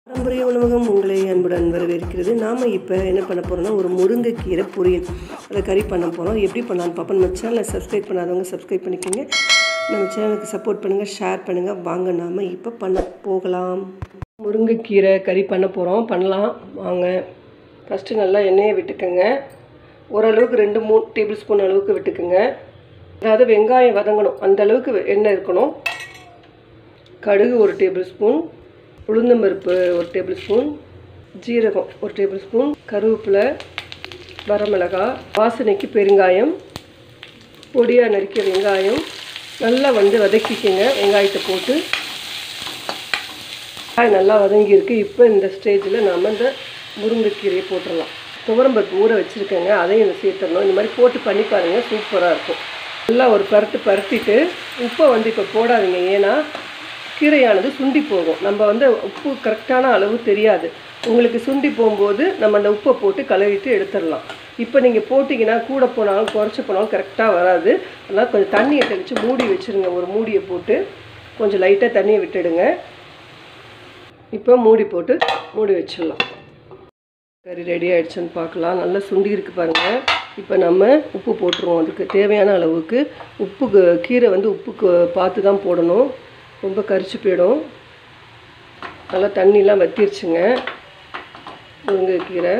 பாரம்பரிய உணவகம் உங்களை அன்புடன் வரவேற்கிறது நாம் இப்போ என்ன பண்ண போகிறோம்னா ஒரு முருங்கைக்கீரை பொரியல் அதை கறி பண்ண போகிறோம் எப்படி பண்ணலான்னு பார்ப்போம் நம்ம சேனலை சப்ஸ்கிரைப் பண்ணாதவங்க சப்ஸ்கிரைப் பண்ணிக்கோங்க நம்ம சேனலுக்கு சப்போர்ட் பண்ணுங்கள் ஷேர் பண்ணுங்கள் வாங்க நாம் இப்போ பண்ண போகலாம் முருங்கைக்கீரை கறி பண்ண போகிறோம் பண்ணலாம் வாங்க ஃபஸ்ட்டு நல்லா எண்ணெயை விட்டுக்கோங்க ஓரளவுக்கு ரெண்டு மூணு டேபிள் ஸ்பூன் அளவுக்கு விட்டுக்குங்க அதாவது வெங்காயம் வதங்கணும் அந்த அளவுக்கு எண்ணெய் இருக்கணும் கடுகு ஒரு டேபிள் ஸ்பூன் உளுந்தம்பருப்பு ஒரு டேபிள் ஸ்பூன் ஜீரகம் ஒரு டேபிள் ஸ்பூன் கருவேப்பிலை வரமிளகாய் வாசனைக்கு பெருங்காயம் பொடியாக நறுக்கிய வெங்காயம் நல்லா வந்து வதக்கிக்கங்க வெங்காயத்தை போட்டு வெங்காயம் நல்லா வதங்கியிருக்கு இப்போ இந்த ஸ்டேஜில் நாம் இந்த முருங்கைக்கீரையை போட்டுடலாம் துவரம்பருப்பு ஊற வச்சுருக்கேங்க அதையும் இதில் சேர்த்துடணும் இந்த மாதிரி போட்டு பண்ணி பாருங்கள் சூப்பராக இருக்கும் நல்லா ஒரு பரட்டு பரட்டிட்டு உப்பை வந்து இப்போ போடாதீங்க ஏன்னா கீரையானது சுண்டி போகும் நம்ம வந்து உப்பு கரெக்டான அளவு தெரியாது உங்களுக்கு சுண்டி போகும்போது நம்ம அந்த உப்பை போட்டு கழுவிட்டு எடுத்துடலாம் இப்போ நீங்கள் போட்டிங்கன்னா கூட போனாலும் குறைச்சி போனாலும் கரெக்டாக வராது அதனால் கொஞ்சம் தண்ணியை தெளித்து மூடி வச்சுருங்க ஒரு மூடியை போட்டு கொஞ்சம் லைட்டாக தண்ணியை விட்டுடுங்க இப்போ மூடி போட்டு மூடி வச்சிடலாம் கறி ரெடி ஆகிடுச்சுன்னு பார்க்கலாம் நல்லா சுண்டி இருக்கு பாருங்கள் இப்போ நம்ம உப்பு போட்டுருவோம் அதுக்கு தேவையான அளவுக்கு உப்புக்கு கீரை வந்து உப்புக்கு பார்த்து தான் போடணும் ரொம்ப கரிச்சு போயிடும் நல்லா தண்ணிலாம் வத்திருச்சுங்க முருங்கைக்கீரை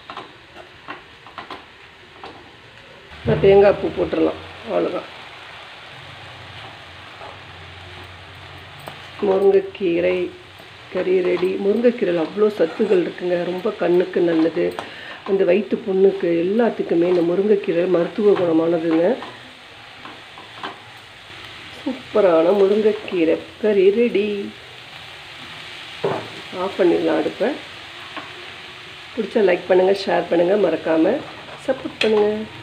நான் தேங்காய் பூ போட்டுடலாம் அவ்வளோதான் முருங்கைக்கீரை கறி ரெடி முருங்கைக்கீரையில் அவ்வளோ சத்துகள் இருக்குங்க ரொம்ப கண்ணுக்கு நல்லது அந்த வயிற்று புண்ணுக்கு எல்லாத்துக்குமே இந்த முருங்கைக்கீரை மருத்துவ குணமானதுங்க சூப்பரான முருங்கைக்கீரை கறி ரெடி ஆஃப் பண்ணிடலாம் அடுப்பை பிடிச்சா லைக் பண்ணுங்கள் ஷேர் பண்ணுங்கள் மறக்காமல் சப்போர்ட் பண்ணுங்கள்